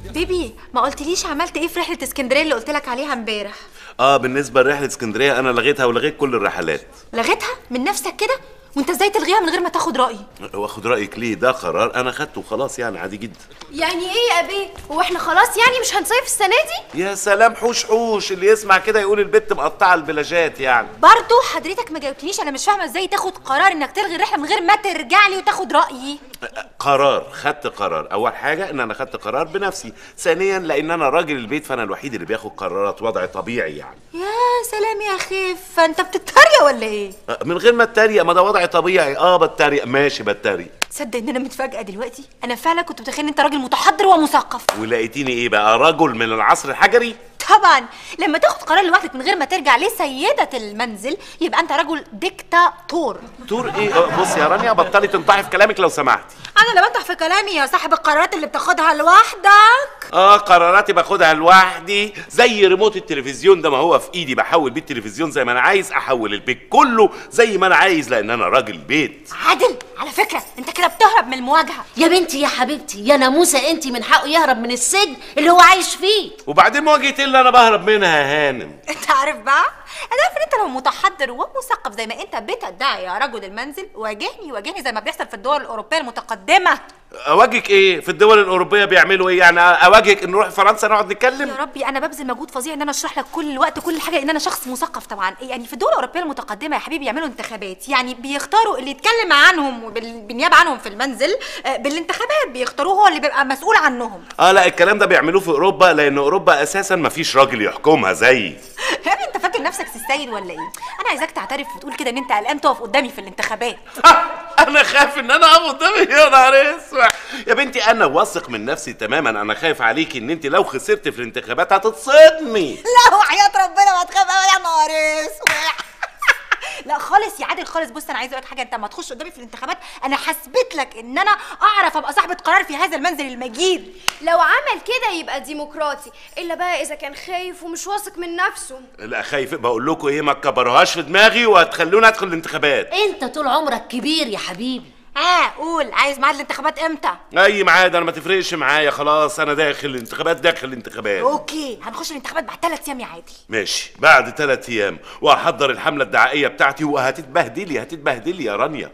بيبي ما قلتليش عملت ايه في رحله اسكندريه اللي قلت لك عليها امبارح اه بالنسبه لرحله اسكندريه انا لغيتها ولغيت كل الرحلات لغيتها من نفسك كده وانت ازاي تلغيها من غير ما تاخد رايي واخد رايك ليه ده قرار انا خدته وخلاص يعني عادي جدا يعني ايه يا ابي هو احنا خلاص يعني مش هنصيف السنه دي يا سلام حوش حوش اللي يسمع كده يقول البت مقطعه البلاجات يعني برضو حضرتك ما جاوبتنيش انا مش فاهمه ازاي تاخد قرار انك تلغي الرحله من غير ما ترجع لي وتاخد رايي قرار خدت قرار اول حاجه ان انا خدت قرار بنفسي ثانيا لان انا راجل البيت فانا الوحيد اللي بياخد قرارات وضع طبيعي يعني يا سلام يا خيف فانت بتتريق ولا ايه من غير ما اتريق ما ده وضع طبيعي اه بتريق ماشي بتريق تصدق ان انا متفاجئه دلوقتي انا فعلا كنت متخيل ان انت راجل متحضر ومثقف ولقيتيني ايه بقى رجل من العصر الحجري طبعا لما تاخد قرار لوحدك من غير ما ترجع لسيدة المنزل يبقى انت رجل ديكتاتور تور ايه آه، بص يا رانيا بطلي تنطحي في كلامك لو سمحتي انا اللي بنطح في كلامي يا صاحب القرارات اللي بتاخدها لوحدك اه قراراتي باخدها لوحدي زي ريموت التلفزيون ده ما هو في ايدي بحول بيه التلفزيون زي ما انا عايز احول البيت كله زي ما انا عايز لان انا راجل بيت عادل على فكرة انت كده بتهرب من المواجهة يا بنتي يا حبيبتي يا ناموسه انت من حقه يهرب من السجن اللي هو عايش فيه وبعدين مواجهه إيه اللي انا بهرب منها يا هانم انت عارف بقى انا عارف ان انت لو متحضر ومثقف زي ما انت بتدعي يا رجل المنزل واجهني واجهني زي ما بيحصل في الدول الاوروبيه المتقدمه اواجهك ايه في الدول الاوروبيه بيعملوا ايه يعني اواجهك ان نروح فرنسا نقعد يا نتكلم ربي انا ببذل مجهود فظيع ان انا اشرح لك كل الوقت كل حاجه لان انا شخص مثقف طبعا يعني في الدول الاوروبيه المتقدمه يا حبيبي يعملوا انتخابات يعني بيختاروا اللي يتكلم عنهم وبال- بالنيابه عنهم في المنزل آه، بالانتخابات بيختاروه هو اللي بيبقى مسؤول عنهم اه لا الكلام ده بيعملوه في اوروبا لان اوروبا اساسا ما فيش راجل يحكمها زي يا ابني انت فاكر نفسك السيد ولا ايه انا عايزاك تعترف وتقول كده ان انت قلقان تقف قدامي في الانتخابات انا خايف ان انا اقف قدامي يا نهار اسود يا بنتي انا واثق من نفسي تماما انا خايف عليكي ان انت لو خسرت في الانتخابات هتتصدمي لا وحياة ربنا ما تخاف قوي يا نهار اسود لا خالص يا عادل خالص بص انا عايزه اقول لك حاجه انت لما تخش قدامي في الانتخابات انا هثبت لك ان انا اعرف ابقى صاحبه قرار في هذا المنزل المجيد لو عمل كده يبقى ديمقراطي الا بقى اذا كان خايف ومش واثق من نفسه لا خايف بقول لكم ايه ما تكبروهاش في دماغي وهتخلوني ادخل الانتخابات انت طول عمرك كبير يا حبيبي اه قول عايز ميعاد الانتخابات امتى اي ميعاد انا ما تفرقش معايا خلاص انا داخل الانتخابات داخل الانتخابات اوكي هنخش الانتخابات بعد ثلاث ايام يا عادل ماشي بعد ثلاث ايام وهحضر الحمله الدعائيه بتاعتي وهتتبهدلي هتتبهدلي يا رانيا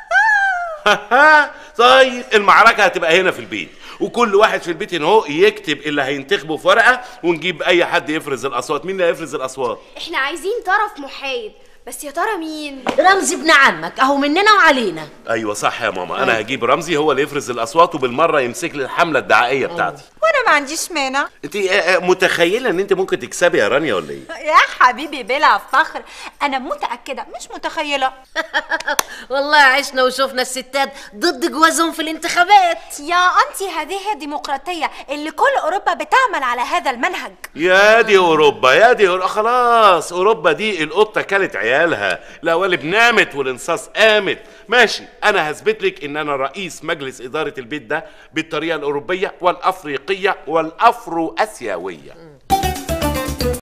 طيب المعركه هتبقى هنا في البيت وكل واحد في البيت هنا هو يكتب اللي هينتخبه في ورقه ونجيب اي حد يفرز الاصوات مين اللي هيفرز الاصوات احنا عايزين طرف محايد بس يا ترى مين رمزي ابن عمك اهو مننا وعلينا ايوه صح يا ماما انا هجيب رمزي هو اللي يفرز الاصوات وبالمره يمسك لي الحمله الدعائيه بتاعتي وانا ما عنديش مانع انت آه، آه، متخيله ان انت ممكن تكسبي يا رانيا ولا ايه يا حبيبي بلا فخر انا متاكده مش متخيله والله عشنا وشوفنا الستات ضد جوازهم في الانتخابات يا انتي هذه هي الديمقراطيه اللي كل اوروبا بتعمل على هذا المنهج يا دي اوروبا يا دي أوروبا. خلاص اوروبا دي القطه كلت عيالها القوالب نامت والانصاص قامت ماشي انا هثبت لك ان انا رئيس مجلس اداره البيت ده بالطريقه الاوروبيه والافريقيه والافرو اسيويه